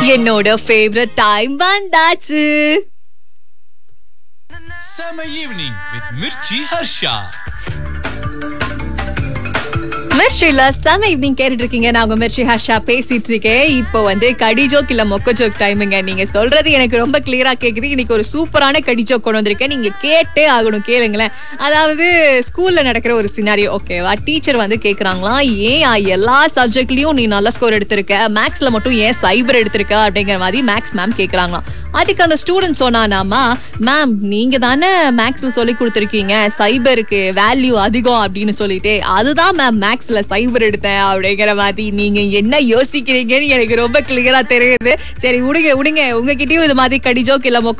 என்னோட favourite time வந்தாச்சு Summer evening with Mirchi Harsha. மிர்ச்சில செம ஈவினிங் கேட்டுட்டு இருக்கீங்க நான் உங்க மிர்ச்சி ஹர்ஷா பேசிட்டு இருக்கேன் இப்போ வந்து கடி ஜோக் இல்ல மொக்க ஜோக் டைமுங்க நீங்க சொல்றது எனக்கு ரொம்ப கிளியரா கேக்குது இன்னைக்கு ஒரு சூப்பரான கடி ஜோக் கொண்டு வந்திருக்கேன் நீங்க கேட்டே ஆகணும் கேளுங்களேன் அதாவது ஸ்கூல்ல நடக்கிற ஒரு சினாரியோ ஓகேவா டீச்சர் வந்து கேக்குறாங்களாம் ஏன் எல்லா சப்ஜெக்ட்லயும் நீ நல்ல ஸ்கோர் எடுத்திருக்க மேக்ஸ்ல மட்டும் ஏன் சைபர் எடுத்திருக்க அப்படிங்கிற மாதிரி மேக்ஸ் மேம் கேக்குறாங்களாம் அதுக்கு அந்த ஸ்டூடெண்ட் சொன்னானாமா மேம் நீங்க தானே மேக்ஸ்ல சொல்லி கொடுத்துருக்கீங்க சைபருக்கு வேல்யூ அதிகம் அப்படின்னு சொல்லிட்டு அதுதான் மேம் மேக்ஸ்ல சைபர் எடுத்தேன் அப்படிங்கிற மாதிரி நீங்க என்ன யோசிக்கிறீங்கன்னு எனக்கு ரொம்ப கிளியரா தெரியுது சரி விடுங்க விடுங்க உங்ககிட்டயும் இது மாதிரி கடி ஜோக் இல்ல மொக்க